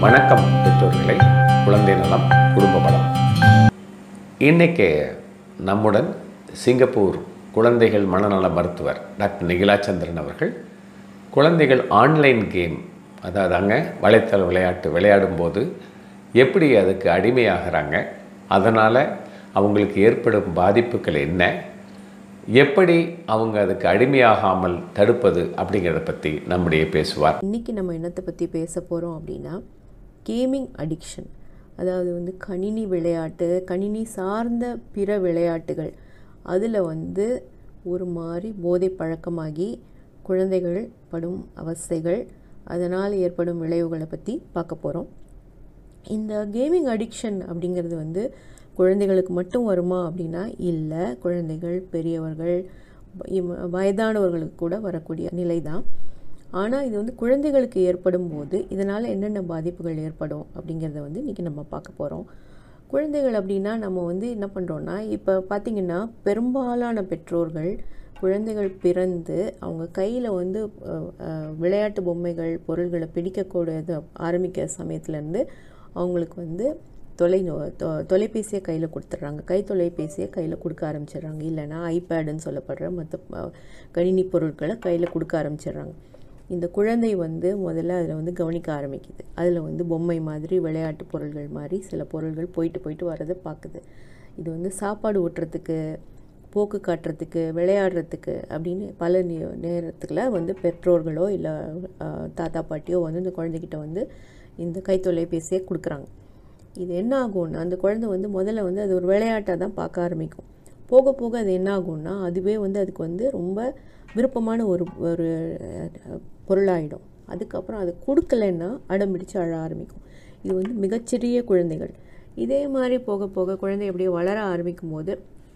வணக்கம் பெற்றோர்களே குழந்தை நலம் குடும்ப பலம் இன்னைக்கு நம்முடன் சிங்கப்பூர் குழந்தைகள் மனநல மருத்துவர் டாக்டர் நிகிலாச்சந்திரன் அவர்கள் குழந்தைகள் ஆன்லைன் கேம் அதாவது அங்கே வலைத்தள விளையாட்டு விளையாடும்போது எப்படி அதுக்கு அடிமையாகிறாங்க அதனால் அவங்களுக்கு ஏற்படும் பாதிப்புகள் என்ன எப்படி அவங்க அதுக்கு அடிமையாகாமல் தடுப்பது அப்படிங்கிறத பற்றி நம்முடைய பேசுவார் இன்றைக்கி நம்ம என்னத்தை பற்றி பேச போகிறோம் அப்படின்னா கேமிங் அடிக்ஷன் அதாவது வந்து கணினி விளையாட்டு கணினி சார்ந்த பிற விளையாட்டுகள் அதில் வந்து ஒரு மாதிரி போதை பழக்கமாகி குழந்தைகள் படும் அவஸ்தைகள் அதனால் ஏற்படும் விளைவுகளை பற்றி பார்க்க போகிறோம் இந்த கேமிங் அடிக்ஷன் அப்படிங்கிறது வந்து குழந்தைகளுக்கு மட்டும் வருமா அப்படின்னா இல்லை குழந்தைகள் பெரியவர்கள் இவ- வயதானவர்களுக்கு கூட வரக்கூடிய நிலை தான் ஆனால் இது வந்து குழந்தைகளுக்கு ஏற்படும் போது இதனால் என்னென்ன பாதிப்புகள் ஏற்படும் அப்படிங்கிறத வந்து இன்றைக்கி நம்ம பார்க்க போகிறோம் குழந்தைகள் அப்படின்னா நம்ம வந்து என்ன பண்ணுறோன்னா இப்போ பார்த்திங்கன்னா பெரும்பாலான பெற்றோர்கள் குழந்தைகள் பிறந்து அவங்க கையில் வந்து அஹ், அஹ், விளையாட்டு பொம்மைகள் பொருள்களை பிடிக்கக்கூடாது ஆரம்பிக்கிற சமயத்துலேருந்து அவங்களுக்கு வந்து தொலை தொ- தொலைபேசியை கையில் கொடுத்துட்றாங்க கை தொலைபேசியை கையில் கொடுக்க ஆரம்பிச்சிடுறாங்க இல்லைன்னா ஐபேடுன்னு சொல்லப்படுற மற்ற ப- கணினி பொருட்களை கையில் கொடுக்க ஆரம்பிச்சிடுறாங்க இந்த குழந்தை வந்து முதல்ல அதில் வந்து கவனிக்க ஆரம்பிக்குது அதில் வந்து பொம்மை மாதிரி விளையாட்டு பொருள்கள் மாதிரி சில பொருள்கள் போயிட்டு போயிட்டு வரதை பார்க்குது இது வந்து சாப்பாடு ஊட்டுறதுக்கு போக்கு காட்டுறதுக்கு விளையாடுறதுக்கு அப்படின்னு பல நே நேரத்தில் வந்து பெற்றோர்களோ இல்லை தாத்தா பாட்டியோ வந்து இந்த குழந்தைகிட்ட வந்து இந்த கைத்தொலைபேசியை கொடுக்குறாங்க இது என்ன ஆகும்னா அந்த குழந்தை வந்து முதல்ல வந்து அது ஒரு விளையாட்டாக தான் பார்க்க ஆரம்பிக்கும் போக போக அது என்ன ஆகும்னா அதுவே வந்து அதுக்கு வந்து ரொம்ப விருப்பமான ஒரு ஒரு அஹ், பொருளாயிடும் அதுக்கப்புறம் அது கொடுக்கலன்னா அடம் பிடிச்சு அழ ஆரம்பிக்கும் இது வந்து மிகச்சிறிய குழந்தைகள் இதே மாதிரி போக போக குழந்தை அப்படியே வளர ஆரம்பிக்கும் போது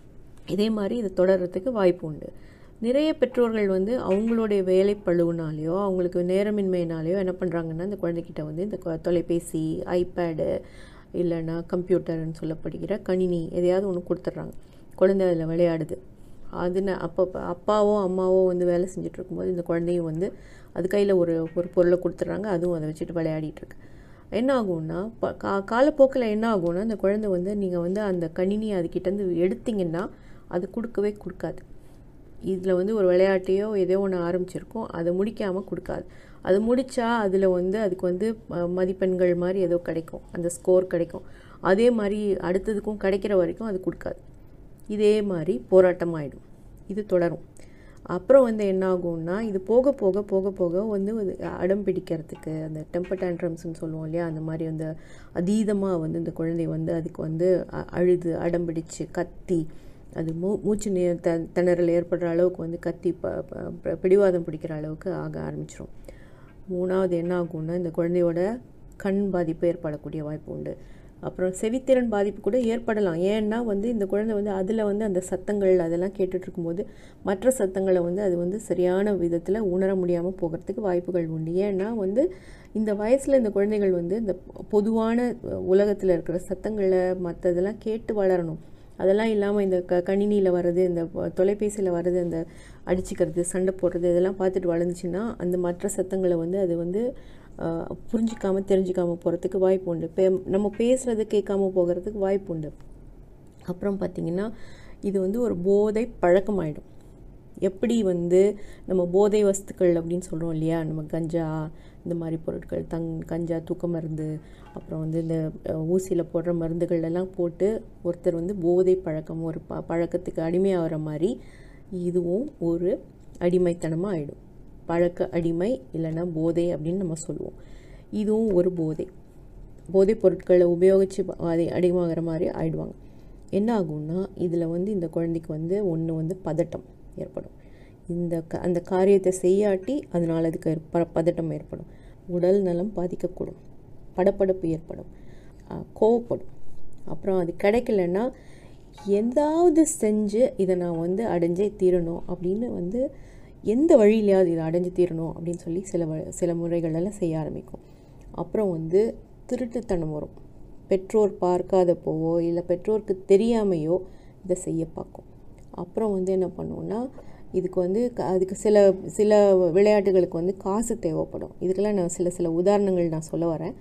இதே மாதிரி இது தொடர்றதுக்கு வாய்ப்பு உண்டு நிறைய பெற்றோர்கள் வந்து அவங்களுடைய வேலை பழுவுனாலேயோ அவங்களுக்கு நேரமின்மையினாலேயோ என்ன பண்ணுறாங்கன்னா இந்த குழந்தைகிட்ட வந்து இந்த கொ- தொலைபேசி ஐபேடு இல்லைன்னா கம்ப்யூட்டர்னு சொல்லப்படுகிற கணினி எதையாவது ஒன்று கொடுத்துட்றாங்க குழந்தை அதில் விளையாடுது அது ந- அப்போ அப்பாவோ அம்மாவோ வந்து வேலை செஞ்சுட்டு இருக்கும்போது இந்த குழந்தையும் வந்து அது கையில் ஒரு ஒரு பொருளை கொடுத்துட்றாங்க அதுவும் அதை வச்சுட்டு விளையாடிட்டு இருக்கு என்ன ஆகும்னா ப- கா காலப்போக்கில் என்ன ஆகும்னா அந்த குழந்தை வந்து நீங்கள் வந்து அந்த கணினியை அதுக்கிட்டேருந்து எடுத்தீங்கன்னா அது கொடுக்கவே கொடுக்காது இதில் வந்து ஒரு விளையாட்டையோ ஏதோ ஒன்று ஆரம்பிச்சிருக்கோம் அதை முடிக்காமல் கொடுக்காது அது முடித்தா அதில் வந்து அதுக்கு வந்து அஹ், மதிப்பெண்கள் மாதிரி ஏதோ கிடைக்கும் அந்த ஸ்கோர் கிடைக்கும் அதே மாதிரி அடுத்ததுக்கும் கிடைக்கிற வரைக்கும் அது கொடுக்காது இதே மாதிரி போராட்டமாயிடும் இது தொடரும் அப்புறம் வந்து என்ன ஆகும்னா இது போக போக போக போக வந்து ஒரு அடம் பிடிக்கிறதுக்கு அந்த டெம்பர் டேண்ட்ரம்ஸ்னு சொல்லுவோம் இல்லையா அந்த மாதிரி வந்து அதீதமாக வந்து இந்த குழந்தை வந்து அதுக்கு வந்து அ- அழுது அடம் பிடிச்சு கத்தி அது மூ மூச்சு நே த திணறல் ஏற்படுற அளவுக்கு வந்து கத்தி ப ப- ப- பிடிவாதம் பிடிக்கிற அளவுக்கு ஆக ஆரம்பிச்சிரும் மூணாவது என்ன ஆகும்னா இந்த குழந்தையோட கண் பாதிப்பு ஏற்படக்கூடிய வாய்ப்பு உண்டு அப்புறம் செவித்திறன் பாதிப்பு கூட ஏற்படலாம் ஏன்னா வந்து இந்த குழந்தை வந்து அதில் வந்து அந்த சத்தங்கள் அதெல்லாம் கேட்டுட்டு இருக்கும்போது மற்ற சத்தங்களை வந்து அது வந்து சரியான விதத்தில் உணர முடியாமல் போகிறதுக்கு வாய்ப்புகள் உண்டு ஏன்னா வந்து இந்த வயசில் இந்த குழந்தைகள் வந்து இந்த பொதுவான உலகத்தில் இருக்கிற சத்தங்களை மற்றதெல்லாம் கேட்டு வளரணும் அதெல்லாம் இல்லாமல் இந்த க கணினியில் வர்றது இந்த தொலைபேசியில் வர்றது இந்த அடிச்சுக்கிறது சண்டை போடுறது இதெல்லாம் பார்த்துட்டு வளர்ந்துச்சுன்னா அந்த மற்ற சத்தங்களை வந்து அது வந்து ஆஹ், புரிஞ்சிக்காம தெரிஞ்சுக்காம போகிறதுக்கு வாய்ப்பு உண்டு பே நம்ம பேசுகிறது கேட்காம போகிறதுக்கு வாய்ப்பு உண்டு அப்புறம் பார்த்திங்கன்னா இது வந்து ஒரு போதை பழக்கமாயிடும் எப்படி வந்து நம்ம போதை வஸ்துக்கள் அப்படின்னு சொல்கிறோம் இல்லையா நம்ம கஞ்சா இந்த மாதிரி பொருட்கள் தங் கஞ்சா தூக்க மருந்து அப்புறம் வந்து இந்த ஊசியில் போடுற மருந்துகள் எல்லாம் போட்டு ஒருத்தர் வந்து போதை பழக்கம் ஒரு ப பழக்கத்துக்கு அடிமையாகிற மாதிரி இதுவும் ஒரு அடிமைத்தனமாக ஆகிடும் பழக்க அடிமை இல்லைன்னா போதை அப்படின்னு நம்ம சொல்லுவோம் இதுவும் ஒரு போதை போதைப் பொருட்களை உபயோகித்து அதை அடிமாகிற மாதிரி ஆயிடுவாங்க என்ன ஆகும்னா இதில் வந்து இந்த குழந்தைக்கு வந்து ஒன்று வந்து பதட்டம் ஏற்படும் இந்த க அந்த காரியத்தை செய்யாட்டி அதனால் அதுக்கு ப பதட்டம் ஏற்படும் உடல் நலம் பாதிக்கக்கூடும் படபடப்பு ஏற்படும் அஹ், கோவப்படும் அப்புறம் அது கிடைக்கலன்னா எதாவது செஞ்சு இதை நான் வந்து அடைஞ்சே தீரணும் அப்படின்னு வந்து எந்த வழியிலையாவது இதை அடைஞ்சு தீரணும் அப்படின்னு சொல்லி சில வ- சில முறைகளெல்லாம் செய்ய ஆரம்பிக்கும் அப்புறம் வந்து திருட்டுத்தனம் வரும் பெற்றோர் பார்க்காதப்போவோ இல்லை பெற்றோருக்கு தெரியாமையோ இதை செய்ய பார்க்கும் அப்புறம் வந்து என்ன பண்ணுவோன்னா இதுக்கு வந்து க- அதுக்கு சில சில விளையாட்டுகளுக்கு வந்து காசு தேவைப்படும் இதுக்கெல்லாம் நான் சில சில உதாரணங்கள் நான் சொல்ல வரேன்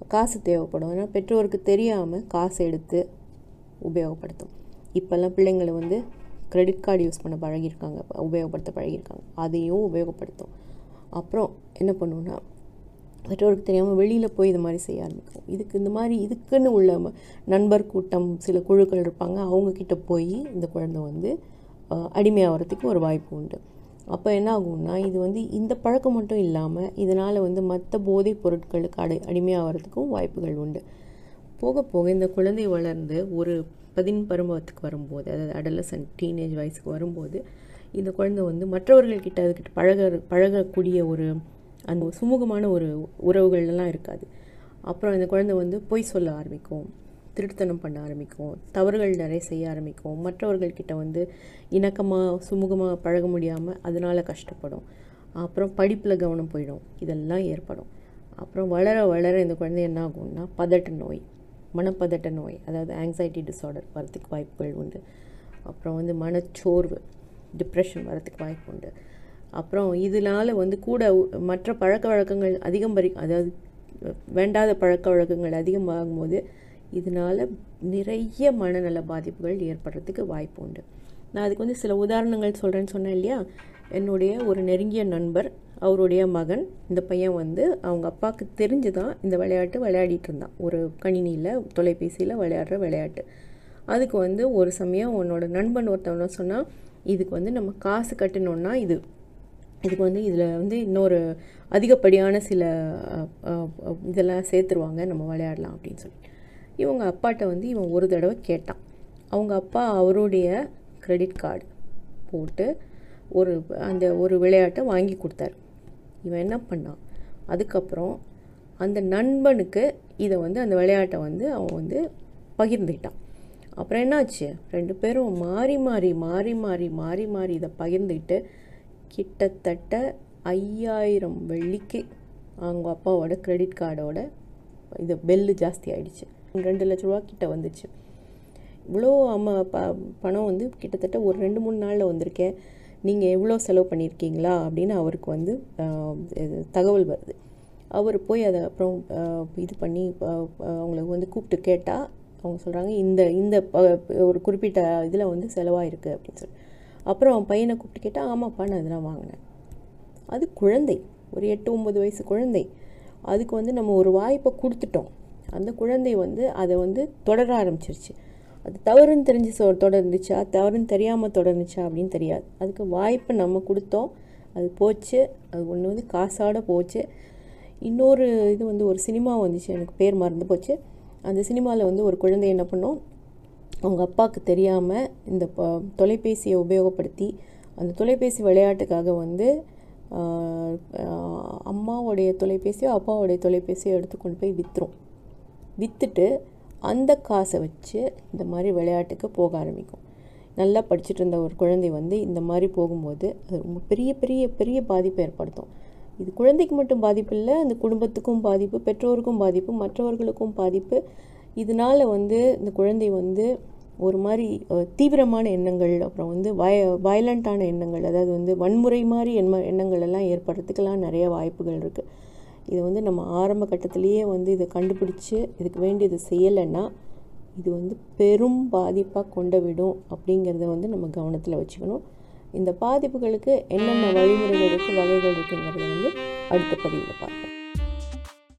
காசு தேவைப்படும் ஏன்னா பெற்றோருக்கு தெரியாமல் காசு எடுத்து உபயோகப்படுத்தும் இப்போல்லாம் பிள்ளைங்களை வந்து கிரெடிட் கார்டு யூஸ் பண்ண பழகியிருக்காங்க உபயோகப்படுத்த பழகியிருக்காங்க அதையும் உபயோகப்படுத்தும் அப்புறம் என்ன பண்ணுவோன்னா பெற்றோருக்கு தெரியாமல் வெளியில் போய் இது மாதிரி செய்ய ஆரம்பிக்கும் இதுக்கு இந்த மாதிரி இதுக்குன்னு உள்ள ம- நண்பர் கூட்டம் சில குழுக்கள் இருப்பாங்க அவங்கக்கிட்ட போய் இந்த குழந்தை வந்து அஹ், அடிமையாகிறதுக்கு ஒரு வாய்ப்பு உண்டு அப்போ என்ன ஆகும்னா இது வந்து இந்த பழக்கம் மட்டும் இல்லாமல் இதனால் வந்து மற்ற போதைப் பொருட்களுக்கு அடி அடிமையாகிறதுக்கும் வாய்ப்புகள் உண்டு போக போக இந்த குழந்தை வளர்ந்து ஒரு பதின் பருவத்துக்கு வரும்போது அதாவது அடலசன் டீனேஜ் வயசுக்கு வரும்போது இந்த குழந்தை வந்து மற்றவர்கள்கிட்ட அதுக்கிட்ட பழக பழகக்கூடிய ஒரு அந்த சுமூகமான ஒரு உறவுகள் எல்லாம் இருக்காது அப்புறம் இந்த குழந்தை வந்து பொய் சொல்ல ஆரம்பிக்கும் திருட்டுத்தனம் பண்ண ஆரம்பிக்கும் தவறுகள் நிறைய செய்ய ஆரம்பிக்கும் மற்றவர்கள்கிட்ட வந்து இணக்கமாக சுமூகமாக பழக முடியாமல் அதனால கஷ்டப்படும் அப்புறம் படிப்பில் கவனம் போயிடும் இதெல்லாம் ஏற்படும் அப்புறம் வளர வளர இந்த குழந்தை என்ன ஆகும்னா பதட்ட நோய் மனப்பதட்ட நோய் அதாவது ஆங்ஸைட்டி டிஸார்டர் வரத்துக்கு வாய்ப்புகள் உண்டு அப்புறம் வந்து மனச்சோர்வு டிப்ரெஷன் வரத்துக்கு வாய்ப்பு உண்டு அப்புறம் இதனால வந்து கூட உ- மற்ற பழக்க வழக்கங்கள் அதிகம் பறி அதாவது வேண்டாத பழக்க வழக்கங்கள் அதிகமாகும்போது இதனால நிறைய மனநல பாதிப்புகள் ஏற்படுறதுக்கு வாய்ப்பு உண்டு நான் அதுக்கு வந்து சில உதாரணங்கள் சொல்கிறேன்னு சொன்னேன் இல்லையா என்னுடைய ஒரு நெருங்கிய நண்பர் அவருடைய மகன் இந்த பையன் வந்து அவங்க அப்பாவுக்கு தெரிஞ்சு தான் இந்த விளையாட்டு விளையாடிட்டு இருந்தான் ஒரு கணினியில் தொலைபேசியில் விளையாடுற விளையாட்டு அதுக்கு வந்து ஒரு சமயம் உன்னோட நண்பன் ஒருத்தவன சொன்னால் இதுக்கு வந்து நம்ம காசு கட்டணும்னா இது இதுக்கு வந்து இதில் வந்து இன்னொரு அதிகப்படியான சில அஹ், அஹ், அஹ், இதெல்லாம் சேர்த்துருவாங்க நம்ம விளையாடலாம் அப்படின்னு சொல்லி இவங்க அப்பாட்ட வந்து இவன் ஒரு தடவை கேட்டான் அவங்க அப்பா அவருடைய கிரெடிட் கார்டு போட்டு ஒரு அந்த ஒரு விளையாட்டை வாங்கி கொடுத்தாரு இவன் என்ன பண்ணான் அதுக்கப்புறம் அந்த நண்பனுக்கு இதை வந்து அந்த விளையாட்டை வந்து அவன் வந்து பகிர்ந்துக்கிட்டான் அப்புறம் என்னாச்சு ரெண்டு பேரும் மாறி மாறி மாறி மாறி மாறி மாறி இதை பகிர்ந்துக்கிட்டு கிட்டத்தட்ட ஐயாயிரம் வெள்ளிக்கு அவங்க அப்பாவோட கிரெடிட் கார்டோட இது பெல்லு ஜாஸ்தி ஆயிடுச்சு ரெண்டு லட்ச ரூபா கிட்ட வந்துச்சு இவ்வளோ அம்மா ப பணம் வந்து கிட்டத்தட்ட ஒரு ரெண்டு மூணு நாளில் வந்திருக்கேன் நீங்கள் எவ்வளோ செலவு பண்ணியிருக்கீங்களா அப்படின்னு அவருக்கு வந்து ஆஹ், இது தகவல் வருது அவர் போய் அதை அப்புறம் ஆஹ், இது பண்ணி ஆஹ், அவங்களுக்கு வந்து கூப்பிட்டு கேட்டால் அவங்க சொல்கிறாங்க இந்த இந்த ப- ஒரு குறிப்பிட்ட இதில் வந்து செலவாயிருக்கு அப்படின்னு சொல்லி அப்புறம் அவன் பையனை கூப்பிட்டு கேட்டால் ஆமாப்பா நான் இதெல்லாம் வாங்கினேன் அது குழந்தை ஒரு எட்டு ஒம்பது வயசு குழந்தை அதுக்கு வந்து நம்ம ஒரு வாய்ப்பை கொடுத்துட்டோம் அந்த குழந்தை வந்து அதை வந்து தொடர ஆரம்பிச்சிருச்சு அது தவறுன்னு தெரிஞ்சு சொ தொடர்ந்துச்சா தவறுன்னு தெரியாமல் தொடர்ந்துச்சா அப்படின்னு தெரியாது அதுக்கு வாய்ப்பை நம்ம கொடுத்தோம் அது போச்சு அது ஒன்று வந்து காசாட போச்சு இன்னொரு இது வந்து ஒரு சினிமா வந்துச்சு எனக்கு பேர் மறந்து போச்சு அந்த சினிமாவில் வந்து ஒரு குழந்தை என்ன பண்ணோம் அவங்க அப்பாவுக்கு தெரியாமல் இந்த ப- தொலைபேசியை உபயோகப்படுத்தி அந்த தொலைபேசி விளையாட்டுக்காக வந்து ஆஹ், ஆஹ், அம்மாவுடைய தொலைபேசியோ அப்பாவுடைய தொலைபேசியோ எடுத்து கொண்டு போய் விற்றுரும் விற்றுட்டு அந்த காசை வச்சு இந்த மாதிரி விளையாட்டுக்கு போக ஆரம்பிக்கும் நல்லா படிச்சுட்டு இருந்த ஒரு குழந்தை வந்து இந்த மாதிரி போகும்போது அது ரொம்ப பெரிய பெரிய பெரிய பாதிப்பை ஏற்படுத்தும் இது குழந்தைக்கு மட்டும் பாதிப்பு இல்லை அந்த குடும்பத்துக்கும் பாதிப்பு பெற்றோருக்கும் பாதிப்பு மற்றவர்களுக்கும் பாதிப்பு இதனால வந்து இந்த குழந்தை வந்து ஒரு மாதிரி அஹ், தீவிரமான எண்ணங்கள் அப்புறம் வந்து வய வயலண்ட்டான எண்ணங்கள் அதாவது வந்து வன்முறை மாதிரி எண்ண எண்ணங்கள் எல்லாம் ஏற்படுறதுக்கெல்லாம் நிறைய வாய்ப்புகள் இருக்குது இது வந்து நம்ம ஆரம்ப கட்டத்திலேயே வந்து இதை கண்டுபிடிச்சு இதுக்கு வேண்டியது செய்யலைன்னா இது வந்து பெரும் பாதிப்பாக கொண்டு விடும் அப்படிங்கிறத வந்து நம்ம கவனத்தில் வச்சுக்கணும் இந்த பாதிப்புகளுக்கு என்னென்ன வழிமுறைகள் இருக்குது வகைகள் இருக்குங்கிறத வந்து அடுத்த பதிவில் பார்ப்போம்